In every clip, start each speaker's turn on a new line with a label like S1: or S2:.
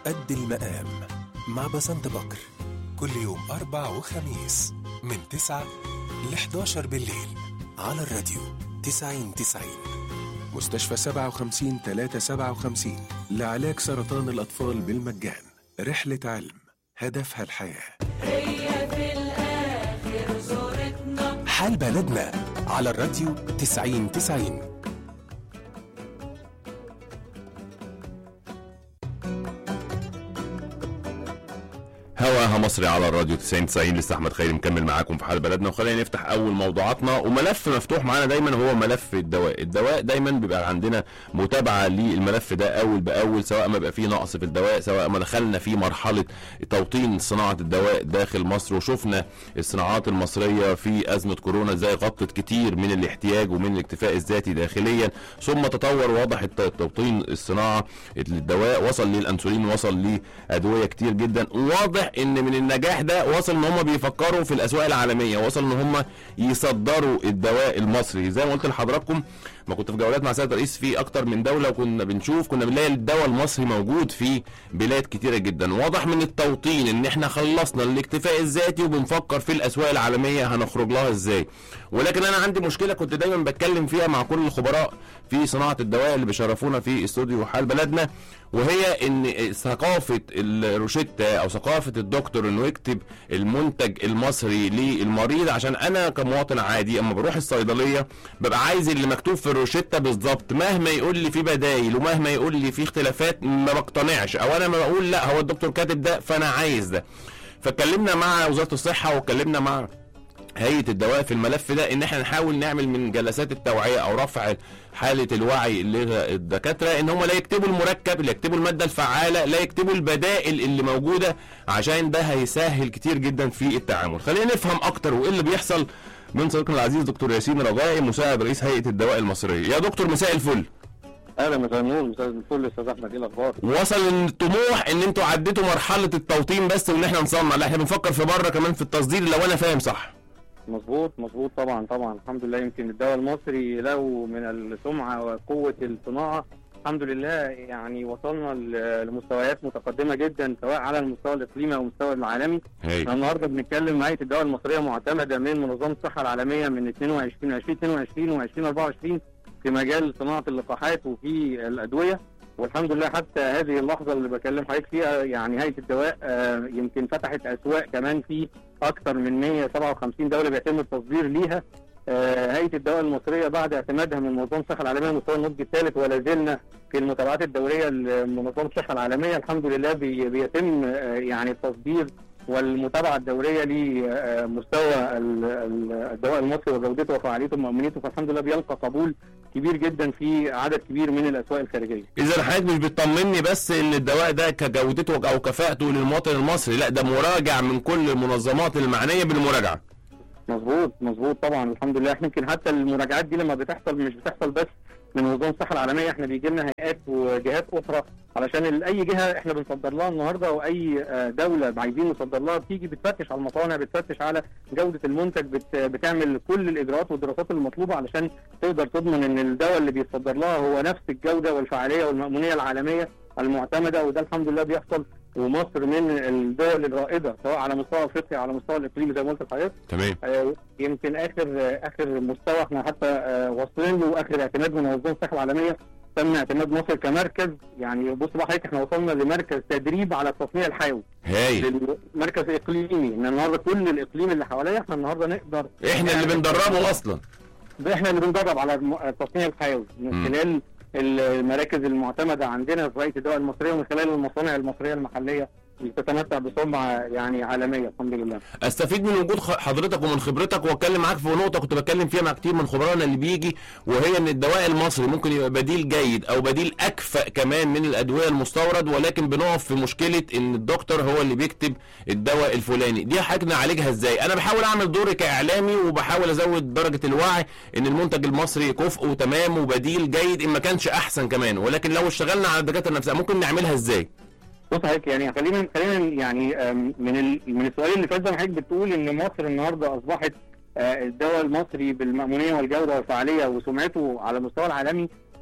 S1: قد المقام مع بسنت بكر كل يوم أربع وخميس من 9 ل 11 بالليل على الراديو 90 90 مستشفى 57 357 لعلاج سرطان الأطفال بالمجان رحلة علم هدفها الحياة
S2: هي في الآخر صورتنا
S1: حال بلدنا على الراديو 90 90
S3: هواها مصري على الراديو 90 90 لسه احمد خيري مكمل معاكم في حال بلدنا وخلينا نفتح اول موضوعاتنا وملف مفتوح معانا دايما هو ملف الدواء الدواء دايما بيبقى عندنا متابعه للملف ده اول باول سواء ما بقى فيه نقص في الدواء سواء ما دخلنا في مرحله توطين صناعه الدواء داخل مصر وشفنا الصناعات المصريه في ازمه كورونا ازاي غطت كتير من الاحتياج ومن الاكتفاء الذاتي داخليا ثم تطور واضح الت- توطين الصناعه الدواء وصل للانسولين وصل لادويه كتير جدا واضح ان من النجاح ده وصل ان هم بيفكروا في الاسواق العالميه وصل ان هم يصدروا الدواء المصري زي ما قلت لحضراتكم ما كنت في جولات مع سياده الرئيس في اكتر من دوله وكنا بنشوف كنا بنلاقي الدواء المصري موجود في بلاد كتيره جدا واضح من التوطين ان احنا خلصنا الاكتفاء الذاتي وبنفكر في الاسواق العالميه هنخرج لها ازاي ولكن انا عندي مشكله كنت دايما بتكلم فيها مع كل الخبراء في صناعه الدواء اللي بيشرفونا في استوديو حال بلدنا وهي ان ثقافه الروشته او ثقافه الدكتور انه يكتب المنتج المصري للمريض عشان انا كمواطن عادي اما بروح الصيدليه ببقى عايز اللي مكتوب في الروشته بالظبط مهما يقول لي في بدايل ومهما يقول لي في اختلافات ما بقتنعش او انا ما بقول لا هو الدكتور كاتب ده فانا عايز ده فاتكلمنا مع وزاره الصحه واتكلمنا مع هيئه الدواء في الملف ده ان احنا نحاول نعمل من جلسات التوعيه او رفع حاله الوعي للدكاتره ان هم لا يكتبوا المركب لا يكتبوا الماده الفعاله لا يكتبوا البدائل اللي موجوده عشان ده هيسهل كتير جدا في التعامل خلينا نفهم اكتر وايه اللي بيحصل من صديقنا العزيز دكتور ياسين رجائي مساعد رئيس هيئه الدواء المصريه يا دكتور مساء الفل
S4: اهلا مساء النور مساء الفل استاذ احمد ايه الاخبار؟
S3: وصل الطموح ان انتوا عديتوا مرحله التوطين بس وان احنا نصنع لا احنا بنفكر في بره كمان في التصدير لو انا فاهم صح
S4: مظبوط مظبوط طبعا طبعا الحمد لله يمكن الدواء المصري له من السمعه وقوه الصناعه الحمد لله يعني وصلنا ل- لمستويات متقدمه جدا سواء على المستوى الاقليمي او المستوى العالمي
S3: هي
S4: احنا النهارده بنتكلم هيئه الدواء المصريه معتمده من منظمه الصحه العالميه من 22 2022 و2024 في مجال صناعه اللقاحات وفي الادويه والحمد لله حتى هذه اللحظه اللي بكلم حضرتك فيها يعني هيئه الدواء آه، يمكن فتحت اسواق كمان في اكثر من 157 دوله بيتم التصدير ليها آه، هيئه الدواء المصريه بعد اعتمادها من منظمه الصحه العالميه مستوى النضج الثالث ولا زلنا في المتابعات الدوريه لمنظمه الصحه العالميه الحمد لله بي- بيتم آه، يعني التصدير والمتابعه الدوريه لمستوى ال- ال- الدواء المصري وجودته وفعاليته ومؤمنيته فالحمد لله بيلقى قبول كبير جدا في عدد كبير من الاسواق الخارجيه.
S3: اذا حضرتك مش بتطمني بس ان الدواء ده كجودته او كفاءته للمواطن المصري لا ده مراجع من كل المنظمات المعنيه بالمراجعه
S4: مظبوط مظبوط طبعا الحمد لله احنا يمكن حتى المراجعات دي لما بتحصل مش بتحصل بس من منظمه الصحه العالميه احنا بيجي لنا هيئات وجهات اخرى علشان ال- اي جهه احنا بنصدر لها النهارده واي آه، دوله عايزين نصدر لها بتيجي بتفتش على المصانع بتفتش على جوده المنتج بت بتعمل كل الاجراءات والدراسات المطلوبه علشان تقدر تضمن ان الدواء اللي بيتصدر لها هو نفس الجوده والفعاليه والمأمونيه العالميه المعتمده وده الحمد لله بيحصل ومصر من الدول الرائده سواء على مستوى افريقيا على مستوى الاقليمي زي ما قلت لحضرتك
S3: تمام
S4: آه، يمكن اخر آه، اخر مستوى احنا حتى آه، واصلين له اخر اعتماد من منظمه الصحه العالميه تم اعتماد مصر كمركز يعني بص بقى حضرتك احنا وصلنا لمركز تدريب على التصنيع الحيوي
S3: هايل
S4: مركز اقليمي ان النهارده كل الاقليم اللي حواليا احنا النهارده نقدر
S3: احنا اللي بندربه اصلا
S4: احنا اللي بندرب على الم- التصنيع الحيوي من
S3: مم.
S4: خلال المراكز المعتمده عندنا في هيئه الدواء المصريه ومن خلال المصانع المصريه المحليه اللي بتتمتع بسمعه يعني عالميه الحمد لله
S3: استفيد من وجود خ- حضرتك ومن خبرتك واتكلم معاك في نقطه كنت بتكلم فيها مع كتير من خبرائنا اللي بيجي وهي ان الدواء المصري ممكن يبقى بديل جيد او بديل اكفأ كمان من الادويه المستورد ولكن بنقف في مشكله ان الدكتور هو اللي بيكتب الدواء الفلاني دي حاجه نعالجها ازاي انا بحاول اعمل دوري كاعلامي وبحاول ازود درجه الوعي ان المنتج المصري كفء وتمام وبديل جيد ان ما كانش احسن كمان ولكن لو اشتغلنا على الدكاتره نفسها ممكن نعملها ازاي
S4: بص حضرتك يعني خلينا خلينا يعني آم، من ال... من السؤال اللي فات ده حضرتك بتقول ان مصر النهارده اصبحت آه، الدواء المصري بالمأمونيه والجوده والفعاليه وسمعته على المستوى العالمي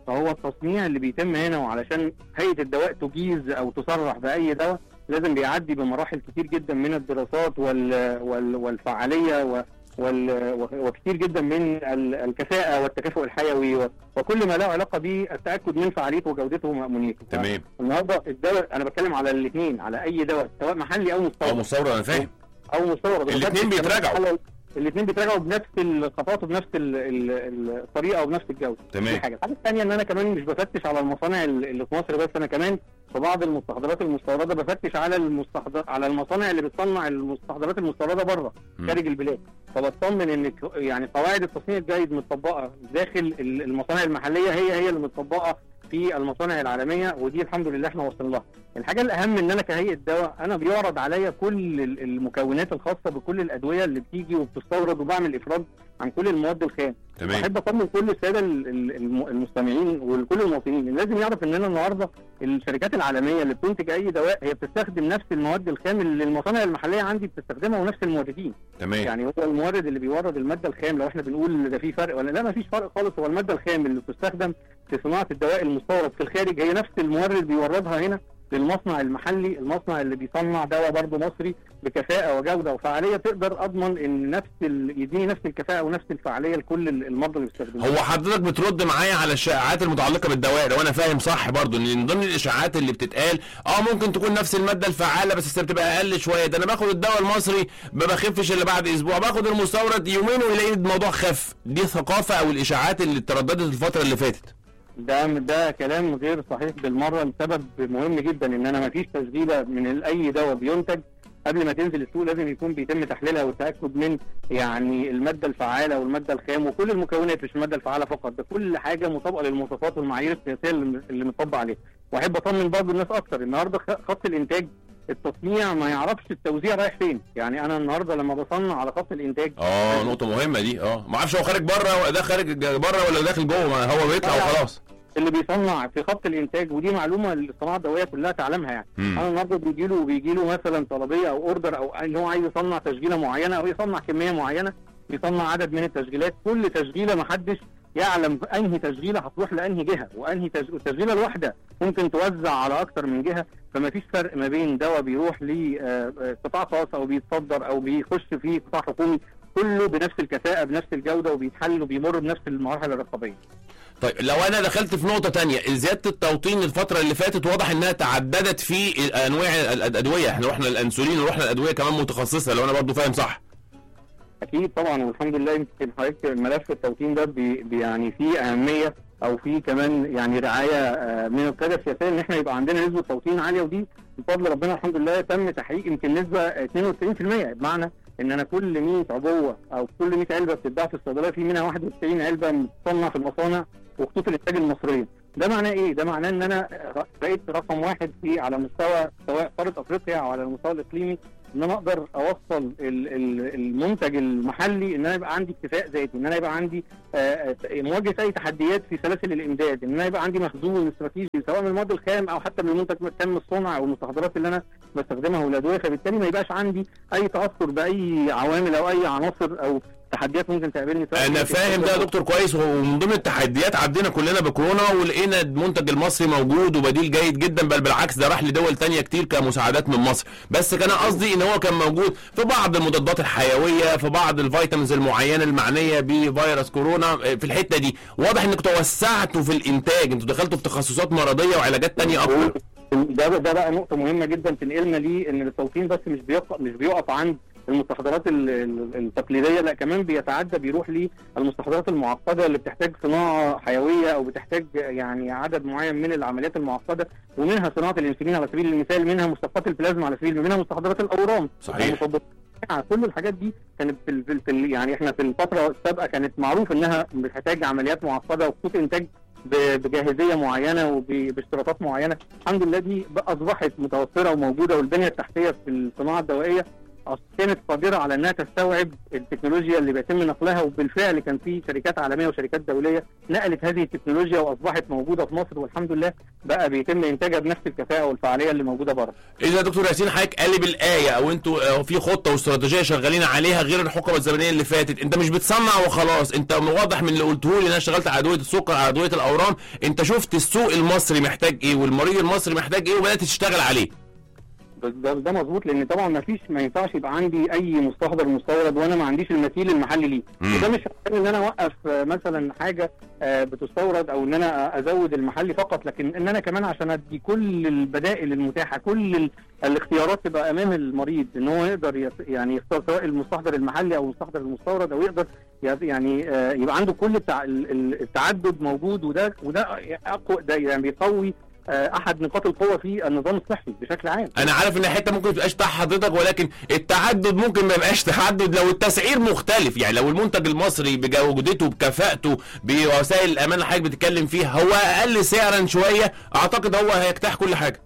S4: فهو التصنيع اللي بيتم هنا وعلشان هيئه الدواء تجيز او تصرح باي دواء لازم بيعدي بمراحل كتير جدا من الدراسات وال وال والفعاليه و وال وكتير جدا من ال- الكفاءه والتكافؤ الحيوي و- وكل ما له علاقه بالتاكد من فعاليته وجودته ومامونيته
S3: تمام
S4: النهارده الدواء انا بتكلم على الاثنين على اي دواء سواء محلي او
S3: او
S4: مستورد
S3: مستورد انا فاهم
S4: او مستورد
S3: الاتنين بيتراجعوا.
S4: الاثنين بيتراجعوا بنفس الخطوات وبنفس ال- ال- الطريقه وبنفس الجوده
S3: تمام.
S4: دي حاجه الحاجه الثانيه ان انا كمان مش بفتش على المصانع ال- اللي في مصر بس انا كمان في بعض المستحضرات المستورده بفتش على المستحضر على المصانع اللي بتصنع المستحضرات المستورده بره
S3: مم.
S4: خارج البلاد فبطمن ان ك- يعني قواعد التصنيع الجيد متطبقه داخل ال- المصانع المحليه هي هي اللي متطبقه في المصانع العالميه ودي الحمد لله احنا وصلنا لها. الحاجه الاهم ان انا كهيئه دواء انا بيعرض عليا كل ال- المكونات الخاصه بكل الادويه اللي بتيجي وبتستورد وبعمل افراج عن كل المواد الخام.
S3: تمام
S4: احب اطمن كل الساده ال- ال- الم- المستمعين وكل المواطنين إن لازم يعرف اننا النهارده الشركات العالميه اللي بتنتج اي دواء هي بتستخدم نفس المواد الخام اللي المصانع المحليه عندي بتستخدمها ونفس الموردين
S3: تمام
S4: يعني هو المورد اللي بيورد الماده الخام لو احنا بنقول ده في فرق ولا لا ما فيش فرق خالص هو الماده الخام اللي بتستخدم في صناعه الدواء المستورد في الخارج هي نفس المورد بيوردها هنا للمصنع المحلي المصنع اللي بيصنع دواء برضه مصري بكفاءه وجوده وفعاليه تقدر اضمن ان نفس ال... يديني نفس الكفاءه ونفس الفعاليه لكل ال- المرضى اللي بيستخدموها
S3: هو حضرتك بترد معايا على الشائعات المتعلقه بالدواء لو انا فاهم صح برضو ان من ضمن الاشاعات اللي بتتقال اه ممكن تكون نفس الماده الفعاله بس بتبقى اقل شويه ده انا باخد الدواء المصري ما بخفش الا بعد اسبوع باخد المستورد يومين ويلاقي الموضوع خف دي ثقافه او الاشاعات اللي ترددت الفتره اللي فاتت
S4: ده ده كلام غير صحيح بالمره لسبب مهم جدا ان انا ما فيش تسجيله من اي دواء بينتج قبل ما تنزل السوق لازم يكون بيتم تحليلها والتاكد من يعني الماده الفعاله والماده الخام وكل المكونات مش الماده الفعاله فقط ده كل حاجه مطابقه للمواصفات والمعايير السياسيه اللي اللي مطبق عليها واحب اطمن برضه الناس اكتر النهارده خ- خط الانتاج التصنيع ما يعرفش التوزيع رايح فين يعني انا النهارده لما بصنع على خط الانتاج
S3: اه نقطه مهمه دي اه ما اعرفش هو خارج بره ولا ده خارج بره ولا داخل جوه ما هو بيطلع
S4: لا، لا.
S3: وخلاص
S4: اللي بيصنع في خط الانتاج ودي معلومه الصناعه الدوائيه كلها تعلمها يعني
S3: مم.
S4: انا النهارده بيجي له بيجي له مثلا طلبيه او اوردر او ان هو عايز يصنع تشغيله معينه او يصنع كميه معينه يصنع عدد من التشغيلات كل تشغيله ما حدش يعلم انهي تشغيله هتروح لانهي جهه وانهي تش- التشغيله الواحده ممكن توزع على اكتر من جهه فما فيش فرق ما بين دواء بيروح لقطاع خاص او بيتصدر او بيخش في قطاع حكومي كله بنفس الكفاءه بنفس الجوده وبيتحل وبيمر بنفس المراحل الرقابيه
S3: طيب لو انا دخلت في نقطه تانية زياده التوطين الفتره اللي فاتت واضح انها تعددت في انواع ال- الادويه احنا رحنا الانسولين ورحنا الادويه كمان متخصصه لو انا برضو فاهم صح
S4: اكيد طبعا والحمد لله يمكن حضرتك ملف التوطين ده بي بي- يعني فيه اهميه او فيه كمان يعني رعايه آه، من القياده السياسيه ان احنا يبقى عندنا نسبه توطين عاليه ودي بفضل ربنا الحمد لله تم تحقيق يمكن نسبه 92% بمعنى ان انا كل 100 عبوه او كل 100 علبه بتتباع في الصيدليه في منها 91 علبه متصنع في المصانع وخطوط الانتاج المصريه ده معناه ايه؟ ده معناه ان انا بقيت رقم واحد في على مستوى سواء قاره افريقيا او على المستوى الاقليمي ان انا اقدر اوصل ال- ال- المنتج المحلي ان انا يبقى عندي اكتفاء ذاتي ان انا يبقى عندي آه، آه، مواجهه اي تحديات في سلاسل الامداد ان انا يبقى عندي مخزون استراتيجي سواء من المواد الخام او حتى من المنتج تم الصنع او المستحضرات اللي انا بستخدمها والادويه فبالتالي ما يبقاش عندي اي تاثر باي عوامل او اي عناصر او تحديات ممكن تقابلني سواء
S3: انا
S4: كانت
S3: فاهم ده يا دكتور كويس ومن ضمن التحديات عدينا كلنا بكورونا ولقينا المنتج المصري موجود وبديل جيد جدا بل بالعكس ده راح لدول تانية كتير كمساعدات من مصر بس كان قصدي ان هو كان موجود في بعض المضادات الحيويه في بعض الفيتامينز المعينه المعنيه بفيروس كورونا في الحته دي واضح انك توسعتوا في الانتاج انتوا دخلتوا في تخصصات مرضيه وعلاجات تانية اكتر
S4: ده ده بقى نقطة مهمة جدا تنقلنا ليه ان التوطين بس مش بيقف مش بيقف عند المستحضرات ال- ال- التقليدية لا كمان بيتعدى بيروح للمستحضرات المعقدة اللي بتحتاج صناعة حيوية او بتحتاج يعني عدد معين من العمليات المعقدة ومنها صناعة الانسولين على سبيل المثال منها مشتقات البلازما على سبيل منها مستحضرات الاورام
S3: صحيح.
S4: المضادات كل الحاجات دي كانت في, ال- في, ال- في ال- يعني احنا في الفترة السابقة كانت معروف انها بتحتاج عمليات معقدة وخطوط انتاج ب- بجاهزيه معينه وباشتراطات معينه الحمد لله دي بقى اصبحت متوفره وموجوده والبنيه التحتيه في الصناعه الدوائيه أصل كانت قادره على انها تستوعب التكنولوجيا اللي بيتم نقلها وبالفعل كان في شركات عالميه وشركات دوليه نقلت هذه التكنولوجيا واصبحت موجوده في مصر والحمد لله بقى بيتم انتاجها بنفس الكفاءه والفعاليه اللي موجوده بره.
S3: اذا يا دكتور ياسين حضرتك قالب الايه او انتوا آه، في خطه واستراتيجيه شغالين عليها غير الحقبه الزمنيه اللي فاتت انت مش بتصنع وخلاص انت واضح من اللي قلته لي انا اشتغلت على ادويه السكر على ادويه الاورام انت شفت السوق المصري محتاج ايه والمريض المصري محتاج ايه وبدات تشتغل عليه
S4: بس ده, ده مظبوط لان طبعا ما فيش ما ينفعش يبقى عندي اي مستحضر مستورد وانا ما عنديش المثيل المحلي ليه
S3: مم.
S4: وده مش عشان ان انا اوقف آه، مثلا حاجه آه، بتستورد او ان انا ازود المحلي فقط لكن ان انا كمان عشان ادي كل البدائل المتاحه كل ال- الاختيارات تبقى امام المريض ان هو يقدر يس- يعني يختار سواء المستحضر المحلي او المستحضر المستورد او يقدر ي- يعني آه، يبقى عنده كل التع- ال- ال- التعدد موجود وده وده اقوى ده يعني بيقوي آه، احد نقاط القوه في النظام الصحي بشكل عام
S3: انا عارف ان حته ممكن تبقاش تحت حضرتك ولكن التعدد ممكن ما يبقاش تعدد لو التسعير مختلف يعني لو المنتج المصري بجودته بكفاءته بوسائل الامان اللي حضرتك بتتكلم فيها هو اقل سعرا شويه اعتقد هو هيجتاح كل حاجه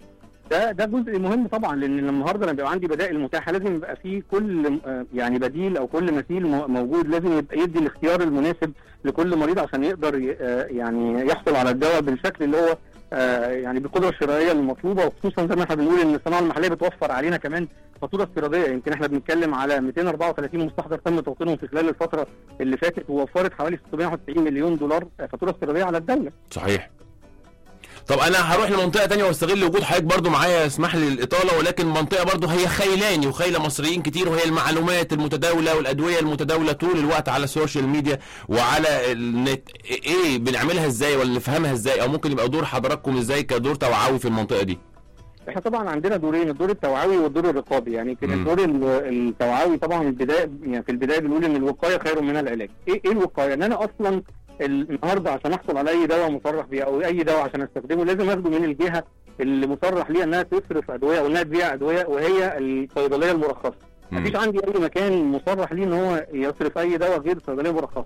S4: ده ده جزء مهم طبعا لان النهارده لما بيبقى عندي بدائل متاحه لازم يبقى في كل آه، يعني بديل او كل مثيل مو- موجود لازم يبقى يدي الاختيار المناسب لكل مريض عشان يقدر ي- آه، يعني يحصل على الدواء بالشكل اللي هو آه، يعني بالقدره الشرائيه المطلوبه وخصوصا زي ما احنا بنقول ان الصناعه المحليه بتوفر علينا كمان فاتوره استيراديه يمكن احنا بنتكلم على 234 مستحضر تم توطينهم في خلال الفتره اللي فاتت ووفرت حوالي 691 مليون دولار آه، فاتوره استيراديه على الدوله
S3: صحيح طب انا هروح لمنطقه تانية واستغل وجود حضرتك برضو معايا اسمح لي الاطاله ولكن منطقه برضو هي خيلاني وخيله مصريين كتير وهي المعلومات المتداوله والادويه المتداوله طول الوقت على السوشيال ميديا وعلى النت ايه بنعملها ازاي ولا نفهمها ازاي او ممكن يبقى دور حضراتكم ازاي كدور توعوي في المنطقه دي
S4: احنا طبعا عندنا دورين الدور التوعوي والدور الرقابي يعني يمكن
S3: مم.
S4: الدور ال- التوعوي طبعا البدايه يعني في البدايه بنقول ان الوقايه خير من العلاج ايه ايه الوقايه ان انا اصلا النهارده عشان احصل على اي دواء مصرح بيه او اي دواء عشان استخدمه لازم اخده من الجهه اللي مصرح ليها انها تصرف ادويه او انها تبيع ادويه وهي الصيدليه المرخصه
S3: مم.
S4: مفيش عندي اي مكان مصرح ليه ان هو يصرف اي دواء غير صيدليه مرخصه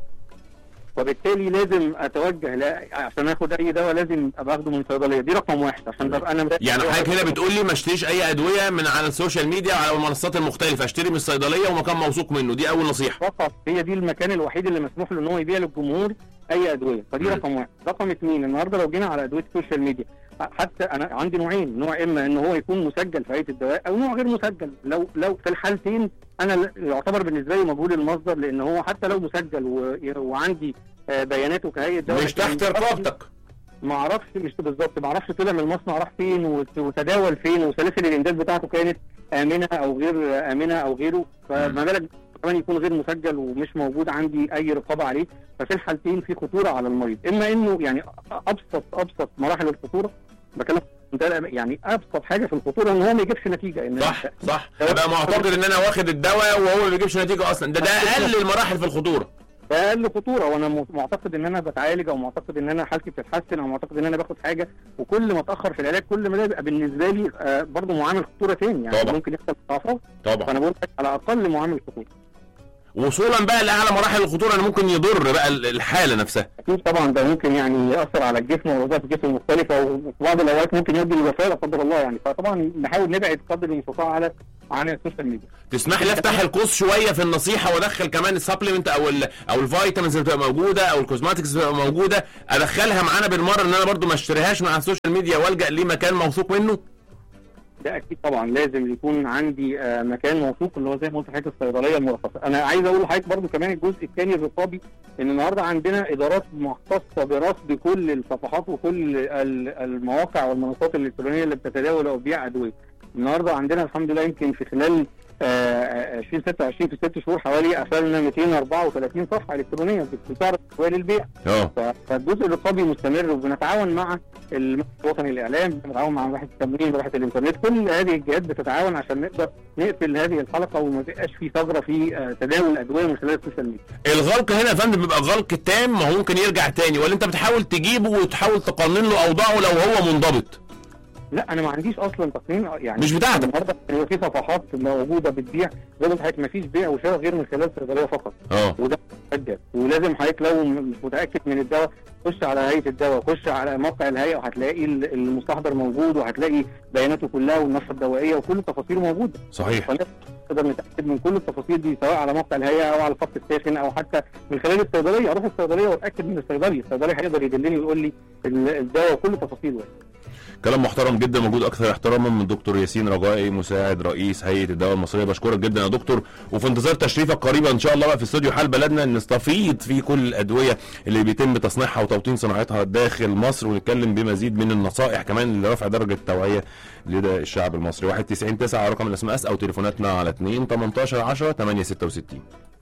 S4: وبالتالي لازم اتوجه لا عشان اخد اي دواء لازم ابقى اخده من صيدليه دي رقم واحد عشان ببقى انا متأكد
S3: يعني
S4: هو
S3: حضرتك هنا
S4: هياخد-
S3: بتقول لي ما اشتريش اي ادويه من على السوشيال ميديا وعلى المنصات المختلفه اشتري من الصيدليه ومكان موثوق منه دي اول نصيحه
S4: فقط هي دي المكان الوحيد اللي مسموح له ان هو يبيع للجمهور اي ادويه فدي
S3: مم.
S4: رقم واحد رقم اثنين النهارده لو جينا على ادويه السوشيال ميديا حتى انا عندي نوعين نوع اما ان هو يكون مسجل في هيئه الدواء او نوع غير مسجل لو لو في الحالتين انا ل- يعتبر بالنسبه لي مجهول المصدر لان هو حتى لو مسجل و... وعندي آه، بياناته كهيئه دواء
S3: مش تحت
S4: لكن
S3: رقابتك
S4: ما اعرفش مش بالظبط ما اعرفش طلع من المصنع راح فين وت- وتداول فين وسلاسل الامداد بتاعته كانت امنه او غير امنه او غيره فما بالك كمان يكون غير مسجل ومش موجود عندي اي رقابه عليه ففي الحالتين في خطوره على المريض اما انه يعني ابسط ابسط مراحل الخطوره بكلم ده يعني ابسط حاجه في الخطوره ان هو ما يجيبش نتيجه ان
S3: صح صح ابقى معتقد ان انا واخد الدواء وهو ما بيجيبش نتيجه اصلا ده ده اقل المراحل في الخطوره
S4: ده اقل خطوره وانا م- معتقد ان انا بتعالج او معتقد ان انا حالتي بتتحسن او معتقد ان انا باخد حاجه وكل ما اتاخر في العلاج كل ما ده بيبقى بالنسبه لي آه برضه معامل خطوره تاني يعني
S3: طبعا.
S4: ممكن يحصل مضاعفات
S3: طبعا
S4: فانا بقول لك على اقل معامل خطوره
S3: وصولا بقى لاعلى مراحل الخطوره ان ممكن يضر بقى ال- الحاله نفسها
S4: اكيد طبعا ده ممكن يعني ياثر على الجسم ووظائف الجسم المختلفه وفي بعض الاوقات ممكن يؤدي للوفاه لا قدر الله يعني فطبعا نحاول نبعد قدر المستطاع على عن السوشيال ميديا
S3: تسمح لي افتح القوس شويه في النصيحه وادخل كمان السبلمنت او ال او الفيتامينز اللي بتبقى موجوده او الكوزماتكس اللي بتبقى موجوده ادخلها معانا بالمره ان انا برضو ما اشتريهاش من على السوشيال ميديا والجا لمكان موثوق منه
S4: ده اكيد طبعا لازم يكون عندي آه، مكان موثوق اللي هو زي ما قلت لحضرتك الصيدليه المرخصه انا عايز اقول لحضرتك برضو كمان الجزء الثاني الرقابي ان النهارده عندنا ادارات مختصه برصد كل الصفحات وكل ال- المواقع والمنصات الالكترونيه اللي بتتداول او بتبيع ادويه النهارده عندنا الحمد لله يمكن في خلال آه، 2026 في ست شهور حوالي قفلنا 234 صفحه الكترونيه بتعرض ادويه للبيع
S3: اه
S4: ف- فالجزء الرقابي مستمر وبنتعاون مع المجلس الوطني للاعلام بنتعاون مع بحث التمرين بحث الانترنت كل هذه الجهات بتتعاون عشان نقدر نقفل هذه الحلقه وما يبقاش في ثغره في آه، تداول الادويه من خلال السوشيال ميديا
S3: الغلق هنا يا فندم بيبقى غلق تام ما هو ممكن يرجع تاني ولا انت بتحاول تجيبه وتحاول تقنن له اوضاعه لو هو منضبط
S4: لا انا ما عنديش اصلا تقنين يعني
S3: مش بتاعتك.
S4: النهارده بيبقى في صفحات موجوده بتبيع زي ما قلت لحضرتك ما فيش بيع وشراء غير من خلال الصيدليه فقط
S3: اه
S4: وده مسجل ولازم حضرتك لو مش متاكد من الدواء خش على هيئه الدواء خش على موقع الهيئه وهتلاقي ال- المستحضر موجود وهتلاقي بياناته كلها والنشره الدوائيه وكل التفاصيل موجوده
S3: صحيح
S4: نقدر نتاكد من كل التفاصيل دي سواء على موقع الهيئه او على الخط الساخن او حتى من خلال الصيدليه اروح الصيدليه واتاكد من الصيدلي الصيدلي هيقدر يدلني ويقول لي ال- الدواء وكل تفاصيله
S3: كلام محترم جدا موجود اكثر احتراما من دكتور ياسين رجائي مساعد رئيس هيئه الدواء المصريه بشكرك جدا يا دكتور وفي انتظار تشريفك قريبا ان شاء الله بقى في استوديو حال بلدنا نستفيض في كل الادويه اللي بيتم تصنيعها وتوطين صناعتها داخل مصر ونتكلم بمزيد من النصائح كمان لرفع درجه التوعيه لدى الشعب المصري 1 90 9 رقم الاس ام اس او تليفوناتنا على 2 18 10 8 66